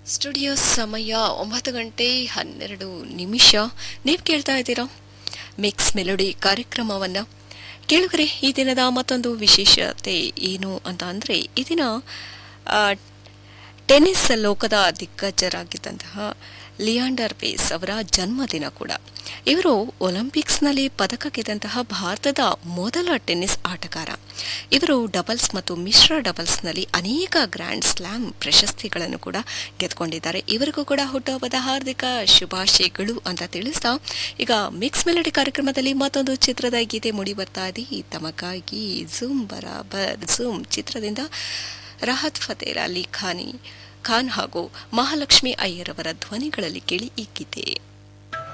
studio ಸಮಯ ಒಂಬತ್ತು ಗಂಟೆ ಹನ್ನೆರಡು ನಿಮಿಷ ನೀವು ಕೇಳ್ತಾ ಇದ್ದೀರಾ ಮಿಕ್ಸ್ ಮೆಲೋಡಿ ಕಾರ್ಯಕ್ರಮವನ್ನು ಕೇಳುಗರೆ ಈ ದಿನದ ಮತ್ತೊಂದು ವಿಶೇಷತೆ ಏನು ಅಂತ ಅಂದರೆ ಈ ದಿನ ಆ, ಟೆನ್ನಿಸ್ ಲೋಕದ ದಿಗ್ಗಜರಾಗಿದ್ದಂತಹ ಲಿಯಾಂಡರ್ ಪೇಸ್ ಅವರ ಜನ್ಮದಿನ ಕೂಡ ಇವರು ಒಲಿಂಪಿಕ್ಸ್ನಲ್ಲಿ ಪದಕ ಗೆದ್ದಂತಹ ಭಾರತದ ಮೊದಲ ಟೆನ್ನಿಸ್ ಆಟಗಾರ ಇವರು ಡಬಲ್ಸ್ ಮತ್ತು ಮಿಶ್ರ ಡಬಲ್ಸ್ನಲ್ಲಿ ಅನೇಕ ಗ್ರ್ಯಾಂಡ್ ಸ್ಲಾಮ್ ಪ್ರಶಸ್ತಿಗಳನ್ನು ಕೂಡ ಗೆದ್ಕೊಂಡಿದ್ದಾರೆ ಇವರಿಗೂ ಕೂಡ ಹುಟ್ಟುಹಬ್ಬದ ಹಾರ್ದಿಕ ಶುಭಾಶಯಗಳು ಅಂತ ತಿಳಿಸ್ತಾ ಈಗ ಮಿಕ್ಸ್ ಮೆಲಡಿ ಕಾರ್ಯಕ್ರಮದಲ್ಲಿ ಮತ್ತೊಂದು ಚಿತ್ರದ ಗೀತೆ ಮೂಡಿ ಬರ್ತಾ ಇದೆ ತಮಗಾಗಿ ಝೂಮ್ ಬರಾಬರ್ ಝೂಮ್ ಚಿತ್ರದಿಂದ ರಾಹತ್ ಫತೇರ್ ಅಲಿ ಖಾನಿ ಖಾನ್ ಹಾಗೂ ಮಹಾಲಕ್ಷ್ಮಿ ಅಯ್ಯರ್ ಅವರ ಧ್ವನಿಗಳಲ್ಲಿ ಕೇಳಿ ಈ ಗೀತೆ